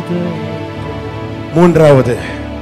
மூன்றாவது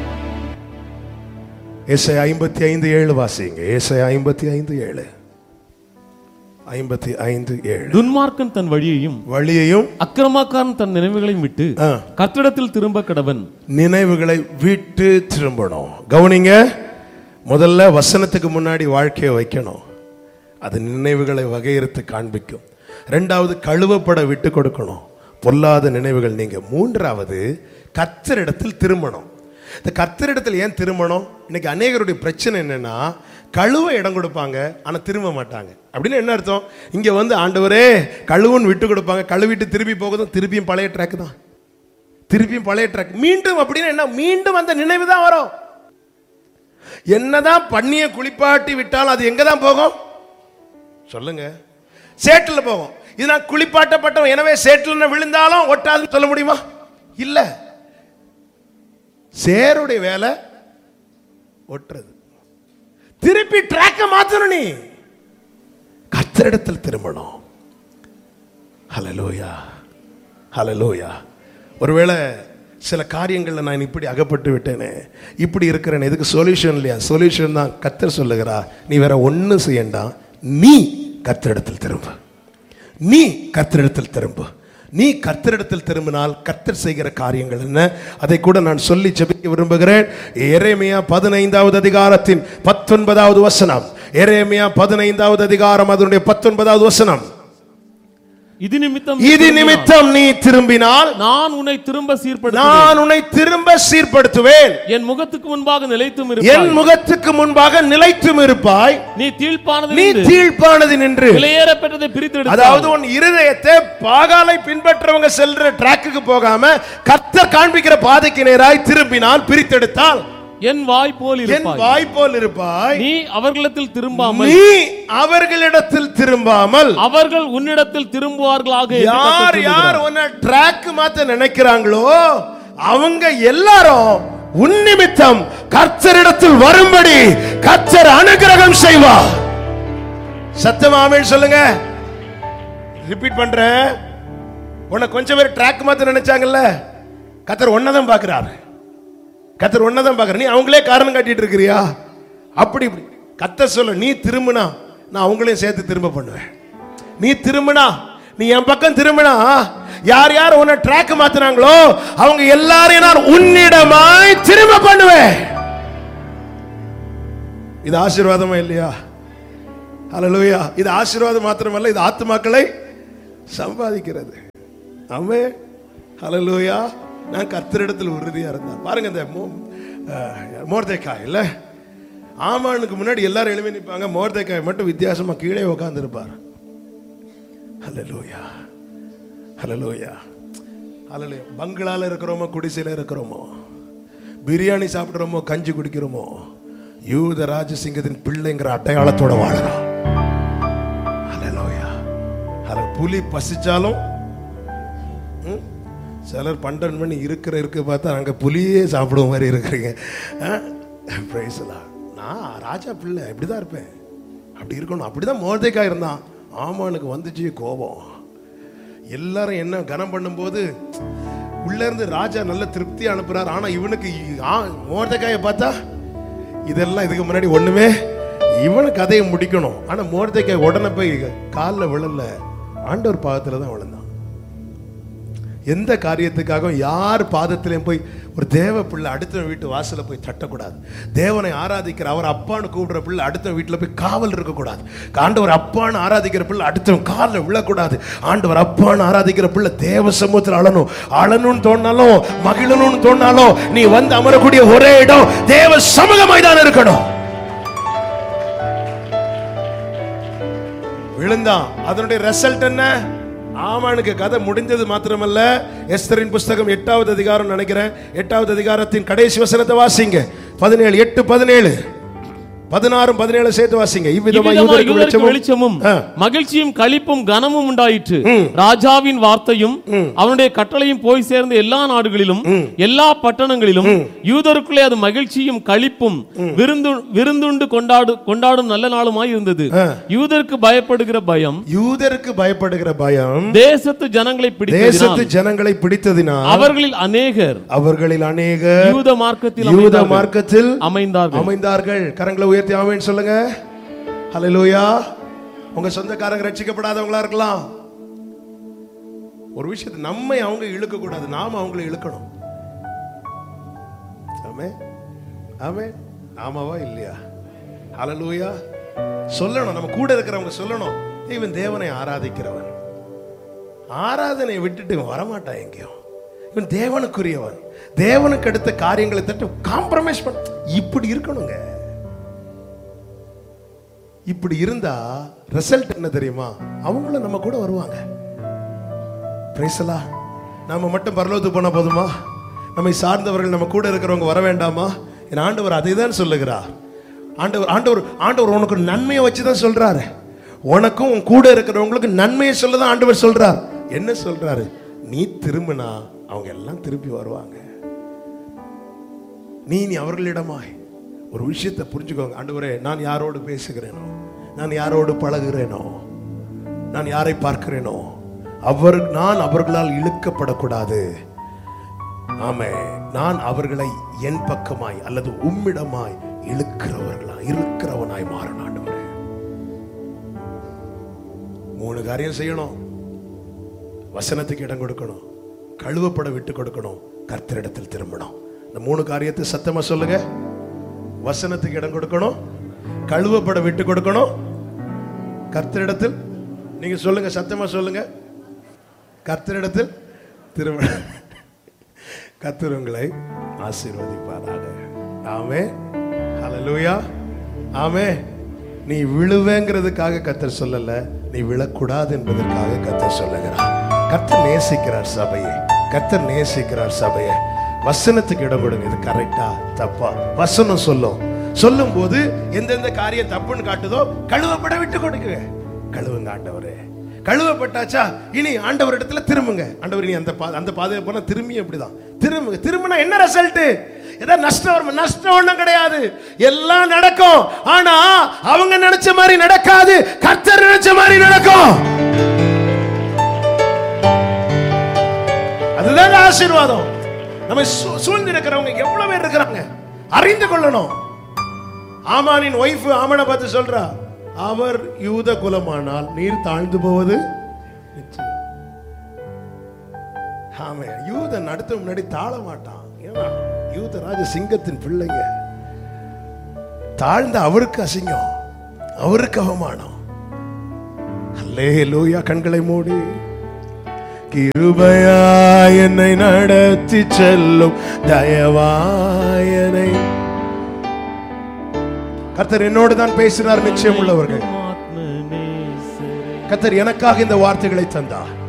ஏசை ஐம்பத்தி ஐந்து ஏழு வாசிங்க ஏசை ஐம்பத்தி ஐந்து ஏழு ஐம்பத்தி ஐந்து ஏழு துன்மார்க்கன் தன் வழியையும் வழியையும் அக்கிரமாக்காரன் தன் நினைவுகளையும் விட்டு ஆ, கர்த்தரிடத்தில் திரும்ப கடவன் நினைவுகளை விட்டு திரும்பணும் கவனிங்க முதல்ல வசனத்துக்கு முன்னாடி வாழ்க்கையை வைக்கணும் அது நினைவுகளை வகையறுத்து காண்பிக்கும் ரெண்டாவது கழுவப்பட விட்டு கொடுக்கணும் பொல்லாத நினைவுகள் நீங்க மூன்றாவது கத்தரிடத்தில் திரும்பணும் இந்த கத்தரிடத்தில் ஏன் திரும்பணும் இன்னைக்கு அநேகருடைய பிரச்சனை என்னன்னா கழுவ இடம் கொடுப்பாங்க ஆனா திரும்ப மாட்டாங்க அப்படின்னு என்ன அர்த்தம் இங்க வந்து ஆண்டவரே கழுவுன்னு விட்டு கொடுப்பாங்க கழுவிட்டு திருப்பி போகுதும் திருப்பியும் பழைய ட்ராக் தான் திருப்பியும் பழைய ட்ராக் மீண்டும் அப்படின்னு என்ன மீண்டும் அந்த நினைவு தான் வரும் என்னதான் பண்ணிய குளிப்பாட்டி விட்டாலும் அது எங்க தான் போகும் சொல்லுங்க சேற்றில் போகும் இது நான் குளிப்பாட்டப்பட்டவன் எனவே சேற்றில் விழுந்தாலும் ஒட்டாதுன்னு சொல்ல முடியுமா இல்ல சேருடைய வேலை ஒட்டுறது திருப்பி ட்ராக்க மாத்தணும் நீ கத்தரிடத்தில் திரும்பணும் ஹலலோயா ஹலலோயா ஒருவேளை சில காரியங்களில் நான் இப்படி அகப்பட்டு விட்டேனே இப்படி இருக்கிறேன் இதுக்கு சொல்யூஷன் இல்லையா சொல்யூஷன் தான் கத்தர் சொல்லுகிறா நீ வேற ஒன்றும் செய்யண்டா நீ கத்தரிடத்தில் திரும்ப நீ கத்தரிடத்தில் திரும்ப நீ கர்த்தரிடத்தில் திரும்பினால் கர்த்தர் செய்கிற காரியங்கள் என்ன அதை கூட நான் சொல்லி ஜெபிக்க விரும்புகிறேன் எரேமியா பதினைந்தாவது அதிகாரத்தின் பத்தொன்பதாவது வசனம் எரேமியா பதினைந்தாவது அதிகாரம் அதனுடைய பத்தொன்பதாவது வசனம் இது நிமித்தம் இது நிமித்தம் நீ திரும்பினால் நான் உன்னை திரும்ப சீர்படுத்த நான் உன்னை திரும்ப சீர்படுத்துவேன் என் முகத்துக்கு முன்பாக நிலைத்தும் என் இருப்பாய் முகத்துக்கு முன்பாக நிலைத்தும் இருப்பாய் நீ தீழ்ப்பானது நீ தீழ்ப்பானது நின்று விலையேற பெற்றதை பிரித்து அதாவது உன் இருதயத்தை பாகாலை பின்பற்றவங்க செல்ற ட்ராக்குக்கு போகாம கர்த்தர் காண்பிக்கிற பாதைக்கு நேராய் திரும்பினால் பிரித்தெடுத்தால் என் வாய் போல் என் இருப்பாய் வாய் போல் இருப்பாய் நீ அவர்களிடத்தில் திரும்பாமல் நீ அவர்களிடத்தில் திரும்பாமல் அவர்கள் உன்னிடத்தில் திரும்புவார்களாக என்று யார் கர்த்தர் யார் சொல்லுகிறார். உன்னை ட்ராக் மாத்த நினைக்கிறாங்களோ அவங்க எல்லாரும் உன் நிமித்தம் கர்த்தரிடத்தில் வரும்படி கர்த்தர் அனுகிரகம் செய்வார் சத்தமாமேன் சொல்லுங்க ரிப்பீட் பண்றேன் உன்னை கொஞ்சம் பேர் ட்ராக் மாத்த நினைச்சாங்கல்ல கர்த்தர் ஒன்னதான் பார்க்கிறார் கர்த்தர் ஒன்னதான் பார்க்கற நீ அவங்களே காரணம் காட்டிட்டு இருக்கிறியா அப்படி இப்படி கர்த்தர் சொல்ல நீ திரும்பினா நான் அவங்களையும் சேர்த்து திரும்ப பண்ணுவேன் நீ திரும்பினா நீ என் பக்கம் திரும்பினா யார் யார் உன்னை ட்ராக் மாத்துனாங்களோ அவங்க எல்லாரையும் நான் உன்னிடமாய் திரும்ப பண்ணுவேன் இது ஆசீர்வாதமா இல்லையா ஹalleluya இது ஆசீர்வாதம் மாத்திரமல்ல இது ஆத்துமாக்களை சம்பாதிக்கிறது ஆமே ஹalleluya நான் கர்த்தரிடத்தில் உறுதியா இருந்தேன் பாருங்க இந்த மோர்தேக்காய் இல்ல ஆமானுக்கு முன்னாடி எல்லாரும் எழுப்பி நிற்பாங்க மோர்தேக்காய் மட்டும் வித்தியாசமா கீழே உட்கார்ந்து இருப்பார் ஹalleluya ஹalleluya ஹalleluya பங்களால இருக்கிறோமோ குடிசையில இருக்கிறோமோ பிரியாணி சாப்பிடுறோமோ கஞ்சி குடிக்கிறோமோ யூத ராஜசிங்கத்தின் பிள்ளைங்கிற அடையாளத்தோட வாழலாம் ஹalleluya ஹalleluya புலி பசிச்சாலும் ம், சிலர் பன்னெண்டு மணி இருக்கிற இருக்க பார்த்தா அங்கே புலியே சாப்பிடுற மாதிரி இருக்கிறீங்க Praise the Lord. நான் ராஜா பிள்ளை இப்படி தான் இருப்பேன் அப்படி இருக்கணும் அப்படி தான் மோர்தேக்கா இருந்தான் ஆமானுக்கு வந்துச்சு கோபம் எல்லாரும் என்ன கனம் பண்ணும்போது உள்ள இருந்து ராஜா நல்ல திருப்தி அனுப்புறாரு ஆனா இவனுக்கு மோர்தக்காயை பார்த்தா இதெல்லாம் இதுக்கு முன்னாடி ஒண்ணுமே இவனு கதையை முடிக்கணும் ஆனா மோர்தக்காய் உடனே போய் காலில் விழல ஆண்டவர் பாதத்துல தான் விழுந்தான் எந்த காரியத்துக்காகவும் யார் பாதத்திலையும் போய் ஒரு தேவ பிள்ளை அடுத்த வீட்டு வாசல்ல போய் தட்டக்கூடாது தேவனை ஆராதிக்கிற அவர் அப்பான்னு கூப்பிடுற பிள்ளை அடுத்த வீட்டில் போய் காவல் இருக்கக்கூடாது ஆண்டவர் அப்பான்னு ஆராதிக்கிற பிள்ளை அடுத்தவன் காலில் விழக்கூடாது ஆண்டவர் அப்பான்னு ஆராதிக்கிற பிள்ளை தேவ சமூகத்தில் அழணும் அழணும்னு தோணாலும் மகிழணும்னு தோணாலும் நீ வந்து அமரக்கூடிய ஒரே இடம் தேவ சமூகமாய் தான் இருக்கணும் விழுந்தான் அதனுடைய ரிசல்ட் என்ன ஆமானுக்கு கதை முடிஞ்சது மாத்திரமல்ல எஸ்தரின் புஸ்தகம் எட்டாவது அதிகாரம் நினைக்கிறேன் எட்டாவது அதிகாரத்தின் கடைசி வசனத்தை வாசிங்க பதினேழு எட்டு பதினேழு பதினாறும் பதினேழு சேர்த்து வாசிங்க இவ்விதமா இவ்விதமா யூதருக்கு யூதருக்கு வெளிச்சமும் வெளிச்சமும் ஆ. மகிழ்ச்சியும் களிப்பும் கனமும் உண்டாயிற்று ராஜாவின் வார்த்தையும் அவனுடைய கட்டளையும் போய் சேர்ந்த எல்லா நாடுகளிலும் எல்லா பட்டணங்களிலும் யூதருக்குள்ளே அது மகிழ்ச்சியும் களிப்பும் விருந்து விருந்துண்டு கொண்டாடு கொண்டாடும் நல்ல நாளுமாய் இருந்தது யூதருக்கு பயப்படுகிற பயம் யூதருக்கு பயப்படுகிற பயம் தேசத்து ஜனங்களை பிடித்ததினால் தேசத்து ஜனங்களை பிடித்ததினால் அவர்களில் அநேகர் அவர்களில் அநேக யூத மார்க்கத்தில் யூத அமைந்தார்கள். மார்க்கத்தில் அமைந்தார்கள் அமைந்தார்கள் கரங்களை உயர்த்தி ஆமென் சொல்லுங்க ஹalleluya உங்க சொந்தக்காரங்க ரட்சிக்கப்படாதவங்களா இருக்கலாம் ஒரு விஷயத்தை நம்மை அவங்க இழுக்க கூடாது நாம அவங்களை இழுக்கணும் ஆமே ஆமே ஆமாவா இல்லையா ஹalleluya சொல்லணும் நம்ம கூட இருக்கிறவங்க சொல்லணும் "ஏய், இவன் தேவனை ஆராதிக்கிறவன் ஆராதனை விட்டுட்டு இவன் வரமாட்டான் எங்கேயும் இவன் தேவனுக்குரியவன் தேவனுக்கு அடுத்த காரியங்களை தட்டு காம்ப்ரமைஸ் பண்ண இப்படி இருக்கணுங்க இப்படி இருந்தா ரிசல்ட் என்ன தெரியுமா அவங்களும் நம்ம கூட வருவாங்க பிரைசலா நாம மட்டும் பரலோகத்துக்கு போனா போதுமா நம்மை சார்ந்தவர்கள் நம்ம கூட இருக்கிறவங்க வர வேண்டாமா என் ஆண்டவர் அதை தான் சொல்லுகிறார் ஆண்டவர் ஆண்டவர் ஆண்டவர் உனக்கு நன்மையை வச்சு தான் சொல்றாரு உனக்கும் உன் கூட இருக்கிறவங்களுக்கு நன்மையை சொல்ல தான் ஆண்டவர் சொல்றார் என்ன சொல்றாரு நீ திரும்பினா அவங்க எல்லாம் திருப்பி வருவாங்க நீ நீ அவர்களிடமாய் ஒரு விஷயத்தை புரிஞ்சுக்கோங்க ஆண்டவரே நான் யாரோடு பேசுகிறேனோ நான் யாரோடு பழகுகிறேனோ நான் யாரை பார்க்கிறேனோ அவர் நான் அவர்களால் இழுக்கப்படக்கூடாது ஆமே நான் அவர்களை என் பக்கமாய் அல்லது உம்மிடமாய் இழுக்கிறவர்களா இழுக்கிறவனாய் மாறணும் ஆண்டவரே மூணு காரியம் செய்யணும் வசனத்துக்கு இடம் கொடுக்கணும் கழுவப்பட விட்டு கொடுக்கணும் கர்த்தரிடத்தில் திரும்பணும் இந்த மூணு காரியத்தை சத்தமா சொல்லுங்க வசனத்துக்கு இடம் கொடுக்கணும் கழுவப்பட விட்டு கொடுக்கணும் கர்த்தரிடத்தில் நீங்க சொல்லுங்க சத்தமா சொல்லுங்க கர்த்தரிடத்தில் திரும்ப கர்த்தர் உங்களை ஆசீர்வதிப்பாராக ஆமே ஹalleluya ஆமே நீ விழுவேங்கிறதுக்காக கர்த்தர் சொல்லல நீ விழக்கூடாது என்பதற்காக கர்த்தர் சொல்லுகிறார் கர்த்தர் நேசிக்கிறார் சபையை கர்த்தர் நேசிக்கிறார் சபையை வசனத்துக்கு இடம் கொடுங்க இது கரெக்டா தப்பா வசனம் சொல்லும் சொல்லும் போது எந்தெந்த காரியம் தப்புன்னு காட்டுதோ கழுவப்பட விட்டு கொடுங்க கழுவுங்க ஆண்டவரே கழுவப்பட்டாச்சா இனி ஆண்டவர் இடத்துல திரும்புங்க ஆண்டவர் நீ அந்த பா- அந்த பாதையை போனா திரும்பி அப்படிதான் திரும்புங்க திரும்பினா என்ன ரிசல்ட் ஏதோ நஷ்டம் வரும் நஷ்டம் ஒண்ணும் கிடையாது எல்லாம் நடக்கும் ஆனா அவங்க நினைச்ச மாதிரி நடக்காது கர்த்தர் நினைச்ச மாதிரி நடக்கும் அதுதான் ஆசீர்வாதம் நம்ம சூ- சூழ்ந்திருக்கிறவங்க எவ்வளவு பேர் இருக்கிறாங்க அறிந்து கொள்ளணும் ஆமானின் ஒய்ஃப் ஆமனை பார்த்து சொல்றா அவர் யூத குலமானால் நீர் தாழ்ந்து போவது நிச்சயம் ஆமே யூதன் அடுத்த முன்னாடி தாழ மாட்டான் ஏன்னா யூத ராஜ சிங்கத்தின் பிள்ளைங்க தாழ்ந்த அவருக்கு அசிங்கம் அவருக்கு அவமானம் அல்லே லூயா கண்களை மூடி கிருபையாய் என்னை நடத்தி செல்லும் தயவாயனை கர்த்தர் என்னோடு தான் பேசினார் நிச்சயம் உள்ளவர்கள் ஆத்மநேசரே. கர்த்தர் எனக்காக இந்த வார்த்தைகளை தந்தார்